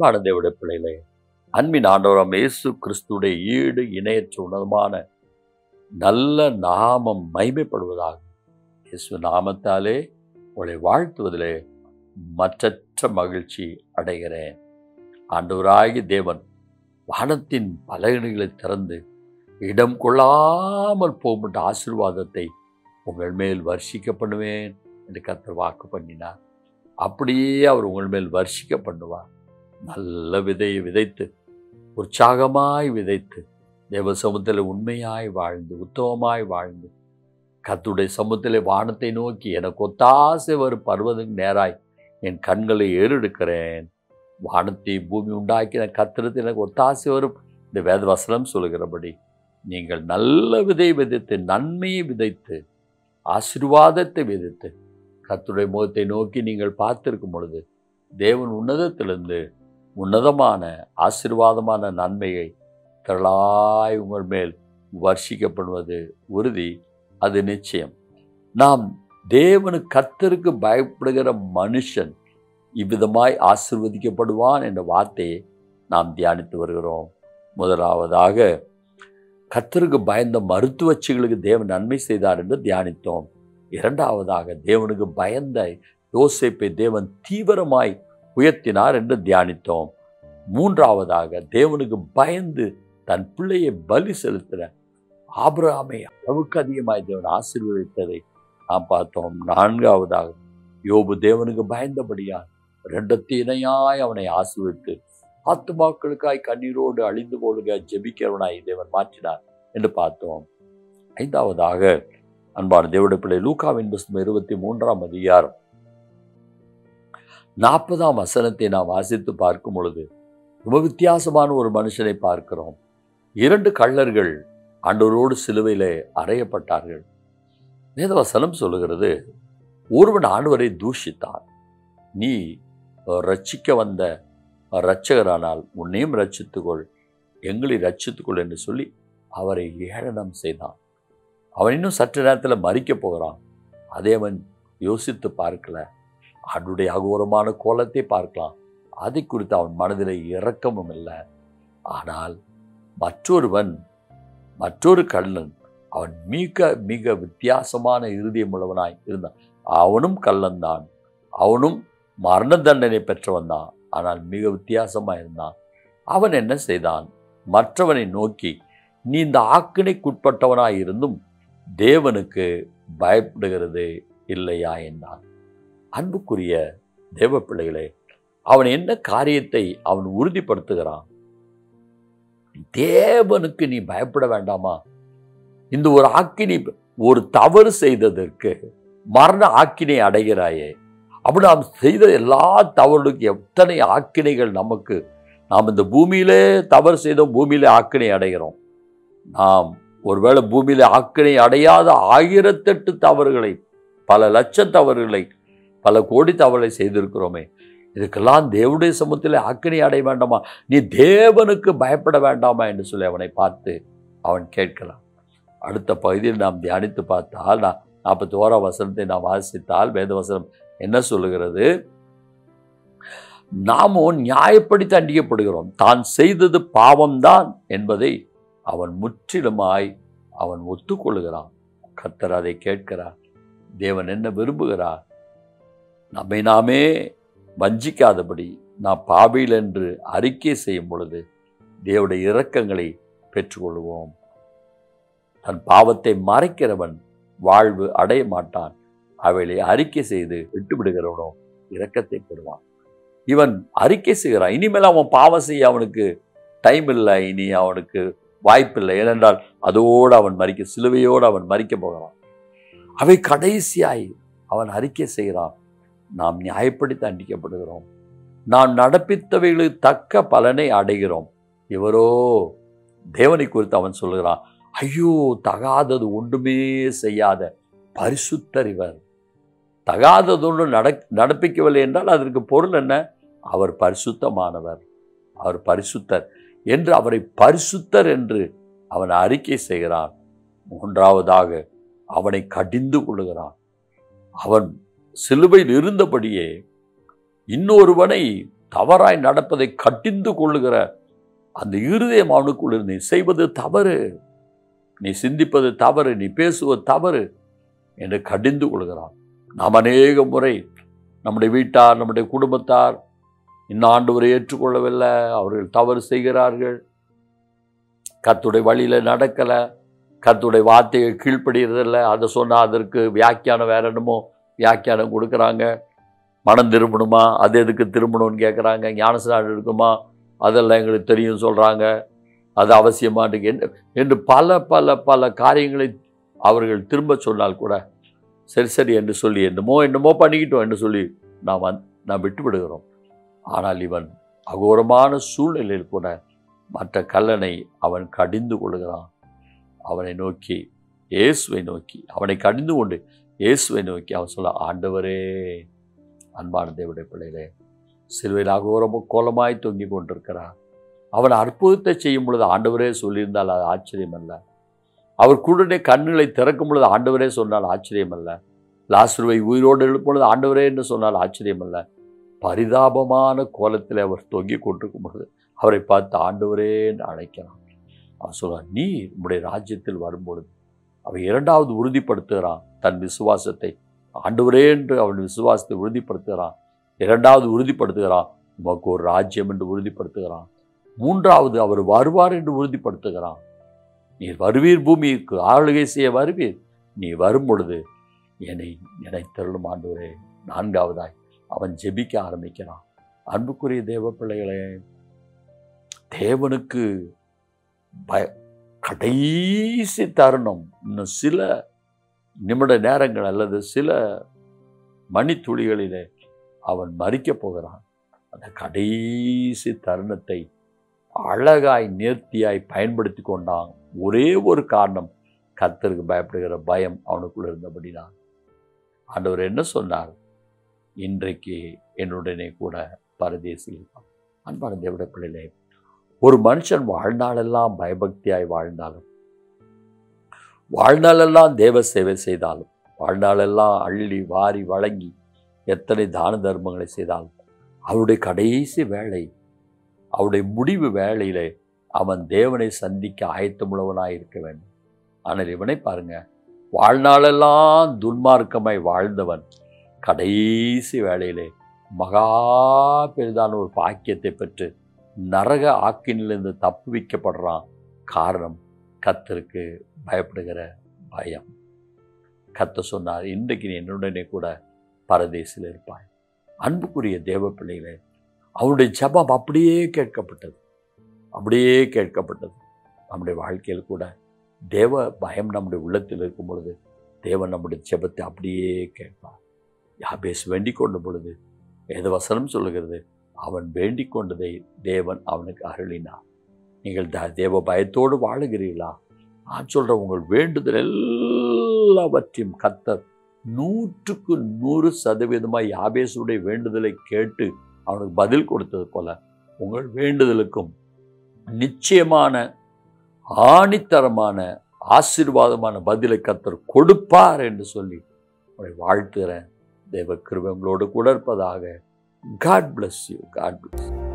அன்பான தேவடைய பிள்ளைகளே அன்பின் ஆண்டவரம் இயேசு கிறிஸ்துடைய ஈடு இணையற்ற உன்னதமான நல்ல நாமம் மைமைப்படுவதாக இயேசு நாமத்தாலே உங்களை வாழ்த்துவதிலே மற்றற்ற மகிழ்ச்சி அடைகிறேன் ஆண்டவராகி தேவன் வானத்தின் பலகணிகளை திறந்து இடம் கொள்ளாமல் போகும்பட்ட ஆசீர்வாதத்தை உங்கள் மேல் வர்ஷிக்க பண்ணுவேன் என்று கர்த்தர் வாக்கு பண்ணினார் அப்படியே அவர் உங்கள் மேல் வர்ஷிக்க பண்ணுவார் நல்ல விதையை விதைத்து உற்சாகமாய் விதைத்து தேவ சமூகத்தில் உண்மையாய் வாழ்ந்து உத்தமமாய் வாழ்ந்து கத்துடைய சமூகத்திலே வானத்தை நோக்கி எனக்கு ஒத்தாசை வரும் பருவதுக்கு நேராய் என் கண்களை ஏறெடுக்கிறேன் வானத்தை பூமி உண்டாக்கின கத்திரத்தில் எனக்கு ஒத்தாசை வரும் இந்த வேதவசனம் சொல்கிறபடி நீங்கள் நல்ல விதை விதைத்து நன்மையை விதைத்து ஆசீர்வாதத்தை விதைத்து கர்த்தருடைய முகத்தை நோக்கி நீங்கள் பார்த்திருக்கும் பொழுது தேவன் உன்னதத்திலிருந்து உன்னதமான ஆசீர்வாதமான நன்மையை திரளாய் உங்கள் மேல் வர்ஷிக்கப்படுவது உறுதி அது நிச்சயம் நாம் தேவனு கர்த்தருக்கு பயப்படுகிற மனுஷன் இவ்விதமாய் ஆசிர்வதிக்கப்படுவான் என்ற வார்த்தையை நாம் தியானித்து வருகிறோம் முதலாவதாக கர்த்தருக்கு பயந்த மருத்துவச்சிகளுக்கு தேவன் நன்மை செய்தார் என்று தியானித்தோம் இரண்டாவதாக தேவனுக்கு பயந்த யோசேப்பை தேவன் தீவிரமாய் உயர்த்தினார் என்று தியானித்தோம் மூன்றாவதாக தேவனுக்கு பயந்து தன் பிள்ளையை பலி செலுத்தின ஆபிரகாமை அளவுக்கு அதிகமாய் தேவன் ஆசீர்வதித்ததை நாம் பார்த்தோம் நான்காவதாக யோபு தேவனுக்கு பயந்தபடியால் ரெண்டத்து இணையாய் அவனை ஆசீர்வித்து ஆத்துமாக்களுக்காய் கண்ணீரோடு அழிந்து போடுக ஜெபிக்கிறவனாய் தேவன் மாற்றினார் என்று பார்த்தோம் ஐந்தாவதாக அன்பான தேவடைய பிள்ளை லூகாவின் புஸ்தகம் இருபத்தி மூன்றாம் அதிகாரம் நாற்பதாம் வசனத்தை நாம் வாசித்து பார்க்கும் பொழுது ரொம்ப வித்தியாசமான ஒரு மனுஷனை பார்க்கிறோம் இரண்டு கள்ளர்கள் ஆண்டவரோடு சிலுவையிலே அறையப்பட்டார்கள் வேதவசனம் சொல்லுகிறது ஒருவன் ஆண்டவரை தூஷித்தான் நீ ரட்சிக்க வந்த இரட்சகரானால் உன்னையும் ரட்சித்துக்கொள் எங்களை ரட்சித்துக்கொள் என்று சொல்லி அவரை ஏளனம் செய்தான் அவன் இன்னும் சற்று நேரத்தில் மறிக்க போகிறான் அதே அவன் யோசித்து பார்க்கல அவனுடைய அகோரமான கோலத்தை பார்க்கலாம் அதை குறித்து அவன் மனதில் இரக்கமும் இல்லை ஆனால் மற்றொருவன் மற்றொரு கள்ளன் அவன் மிக மிக வித்தியாசமான இருதயம் உள்ளவனாய் இருந்தான் அவனும் கள்ளன்தான் அவனும் மரண தண்டனை பெற்றவன் தான் ஆனால் மிக வித்தியாசமாக இருந்தான் அவன் என்ன செய்தான் மற்றவனை நோக்கி நீ இந்த ஆக்கினைக்குட்பட்டவனாய் இருந்தும் தேவனுக்கு பயப்படுகிறது இல்லையா என்றான் அன்புக்குரிய தேவ பிள்ளைகளே அவன் என்ன காரியத்தை அவன் உறுதிப்படுத்துகிறான் தேவனுக்கு நீ பயப்பட வேண்டாமா இந்த ஒரு ஆக்கினி ஒரு தவறு செய்ததற்கு மரண ஆக்கினை அடைகிறாயே அப்படி நாம் செய்த எல்லா தவறுக்கு எத்தனை ஆக்கினைகள் நமக்கு நாம் இந்த பூமியிலே தவறு செய்தோம் பூமியிலே ஆக்கினை அடைகிறோம் நாம் ஒருவேளை பூமியிலே ஆக்கினை அடையாத ஆயிரத்தெட்டு தவறுகளை பல லட்சம் தவறுகளை பல கோடி தவறுகளை செய்திருக்கிறோமே இதுக்கெல்லாம் தேவனுடைய சமூகத்தில் ஆக்கினை அடைய வேண்டாமா நீ தேவனுக்கு பயப்பட வேண்டாமா என்று சொல்லி அவனை பார்த்து அவன் கேட்கலாம் அடுத்த பகுதியில் நாம் தியானித்து பார்த்தால் நான் நாற்பத்தி ஓராம் வசனத்தை நாம் வாசித்தால் வேத வசனம் என்ன சொல்லுகிறது நாமோ நியாயப்படி தண்டிக்கப்படுகிறோம் தான் செய்தது பாவம்தான் என்பதை அவன் முற்றிலுமாய் அவன் ஒத்துக்கொள்கிறான் கர்த்தர் அதை கேட்கிறார் தேவன் என்ன விரும்புகிறார் நம்மை நாமே வஞ்சிக்காதபடி நாம் பாவியில் என்று அறிக்கை செய்யும் பொழுது தேவனுடைய இரக்கங்களை பெற்றுக்கொள்வோம் தன் பாவத்தை மறைக்கிறவன் வாழ்வு அடைய மாட்டான் அவைகளை அறிக்கை செய்து விட்டுவிடுகிறவனோ இரக்கத்தை பெறுவான் இவன் அறிக்கை செய்கிறான் இனிமேல் அவன் பாவம் செய்ய அவனுக்கு டைம் இல்லை இனி அவனுக்கு வாய்ப்பில்லை ஏனென்றால் அதோடு அவன் மறிக்க சிலுவையோடு அவன் மறிக்க போகிறான் அவை கடைசியாய் அவன் அறிக்கை செய்கிறான் நாம் நியாயப்படி தண்டிக்கப்படுகிறோம் நாம் நடப்பித்தவைகளுக்கு தக்க பலனை அடைகிறோம் இவரோ தேவனை குறித்து அவன் சொல்லுகிறான் ஐயோ தகாதது ஒன்றுமே செய்யாத பரிசுத்தர் இவர் தகாதது ஒன்று நட நடப்பிக்கவில்லை என்றால் அதற்கு பொருள் என்ன அவர் பரிசுத்தமானவர் அவர் பரிசுத்தர் என்று அவரை பரிசுத்தர் என்று அவன் அறிக்கை செய்கிறான் மூன்றாவதாக அவனை கடிந்து கொள்ளுகிறான் அவன் சிலுவையில் இருந்தபடியே இன்னொருவனை தவறாய் நடப்பதை கட்டிந்து கொள்ளுகிற அந்த இருதயம் அவனுக்குள் இருந்து நீ செய்வது தவறு நீ சிந்திப்பது தவறு நீ பேசுவது தவறு என்று கடிந்து கொள்கிறான் நாம் அநேக முறை நம்முடைய வீட்டார் நம்முடைய குடும்பத்தார் இன்னும் ஆண்டவரை ஏற்றுக்கொள்ளவில்லை அவர்கள் தவறு செய்கிறார்கள் கத்துடைய வழியில் நடக்கலை கத்துடைய வார்த்தையை கீழ்ப்படுகிறதில்ல அதை சொன்னால் அதற்கு வியாக்கியானம் வேற என்னமோ வியாக்கியானம் கொடுக்குறாங்க மனம் திரும்பணுமா அது எதுக்கு திரும்பணும்னு கேட்குறாங்க ஞானஸ்நானம் இருக்குமா அதெல்லாம் எங்களுக்கு தெரியும் சொல்கிறாங்க அது அவசியமாட்டு என்று என்று பல பல பல காரியங்களை அவர்கள் திரும்ப சொன்னால் கூட சரி சரி என்று சொல்லி என்னமோ என்னமோ பண்ணிக்கிட்டோம் என்று சொல்லி நாம் வந் நாம் விட்டு விடுகிறோம் ஆனால் இவன் அகோரமான சூழ்நிலையில் கூட மற்ற கல்லனை அவன் கடிந்து கொள்கிறான் அவனை நோக்கி இயேசுவை நோக்கி அவனை கடிந்து கொண்டு இயேசுவை நோக்கி அவன் சொல்ல ஆண்டவரே அன்பான தேவடைய பிள்ளைகளே சிலுவையில் அகோரமும் கோலமாய் தொங்கி கொண்டிருக்கிறார் அவன் அற்புதத்தை செய்யும் பொழுது ஆண்டவரே சொல்லியிருந்தால் அது ஆச்சரியம் அல்ல அவர் குருடைய கண்ணுகளை திறக்கும் பொழுது ஆண்டவரே சொன்னால் ஆச்சரியம் அல்ல லாசுருவை உயிரோடு எழுப்பும் பொழுது ஆண்டவரே என்று சொன்னால் ஆச்சரியம் அல்ல பரிதாபமான கோலத்தில் அவர் தொங்கி கொண்டிருக்கும் பொழுது அவரை பார்த்து ஆண்டவரே என்று அழைக்கிறான் அவன் சொல்றான் நீ உம்முடைய ராஜ்யத்தில் வரும்பொழுது அவன் இரண்டாவது உறுதிப்படுத்துகிறான் தன் விசுவாசத்தை ஆண்டவரே என்று அவன் விசுவாசத்தை உறுதிப்படுத்துகிறான் இரண்டாவது உறுதிப்படுத்துகிறான் உமக்கு ஒரு ராஜ்யம் என்று உறுதிப்படுத்துகிறான் மூன்றாவது அவர் வருவார் என்று உறுதிப்படுத்துகிறான் நீர் வருவீர் பூமிக்கு ஆளுகை செய்ய வருவீர் நீ வரும் பொழுது என்னை நினைத்தருளும் ஆண்டவரே நான்காவதாய் அவன் ஜெபிக்க ஆரம்பிக்கிறான் அன்புக்குரிய தேவ பிள்ளைகளே தேவனுக்கு பய கடைசி தருணம் இன்னும் சில நிமிட நேரங்கள் அல்லது சில மணித்துளிகளிலே அவன் மறிக்கப் போகிறான் அந்த கடைசி தருணத்தை அழகாய் நேர்த்தியாய் பயன்படுத்தி கொண்டான் ஒரே ஒரு காரணம் கர்த்தருக்கு பயப்படுகிற பயம் அவனுக்குள்ள இருந்தபடிதான் ஆண்டவர் என்ன சொன்னார் இன்றைக்கு என்னுடனே கூட பரதேசி இருப்பான் அன்பான தேவட பிள்ளைகளே ஒரு மனுஷன் வாழ்நாளெல்லாம் பயபக்தியாய் வாழ்ந்தாலும் வாழ்நாளெல்லாம் தேவ சேவை செய்தாலும் வாழ்நாளெல்லாம் அள்ளி வாரி வழங்கி எத்தனை தான தர்மங்களை செய்தாலும் அவருடைய கடைசி வேலை அவருடைய முடிவு வேலையிலே அவன் தேவனை சந்திக்க ஆயத்தமுள்ளவனாய் இருக்க வேண்டும் ஆனால் இவனை பாருங்க வாழ்நாளெல்லாம் துன்மார்க்கமாய் வாழ்ந்தவன் கடைசி வேளையிலே மகா பெரிதான ஒரு பாக்கியத்தை பெற்று நரக ஆக்கினிலிருந்து தப்புவிக்கப்படுறான் காரணம் கத்தருக்கு பயப்படுகிற பயம் கத்த சொன்னார் இன்றைக்கு நீ என்னுடனே கூட பரதேசில் இருப்பாய் அன்புக்குரிய தேவ பிள்ளைகளே அவனுடைய ஜபம் அப்படியே கேட்கப்பட்டது அப்படியே கேட்கப்பட்டது நம்முடைய வாழ்க்கையில் கூட தேவ பயம் நம்முடைய உள்ளத்தில் இருக்கும் பொழுது தேவன் நம்முடைய ஜெபத்தை அப்படியே கேட்பார் யாபேஸ் வேண்டிக் கொண்ட பொழுது வேத வசனம் சொல்லுகிறது அவன் வேண்டிக் கொண்டதை தேவன் அவனுக்கு அருளினார் நீங்கள் த தேவ பயத்தோடு வாழுகிறீர்களா நான் சொல்ற உங்கள் வேண்டுதல் எல்லாவற்றையும் கத்தர் நூற்றுக்கு நூறு சதவீதமாக யாபேசுடைய வேண்டுதலை கேட்டு அவனுக்கு பதில் கொடுத்தது போல உங்கள் வேண்டுதலுக்கும் நிச்சயமான ஆணித்தரமான ஆசீர்வாதமான பதிலை கத்தர் கொடுப்பார் என்று சொல்லி உங்களை வாழ்த்துகிறேன் தேவ கிருபை உங்களோடு கூட இருப்பதாக God bless you God bless you.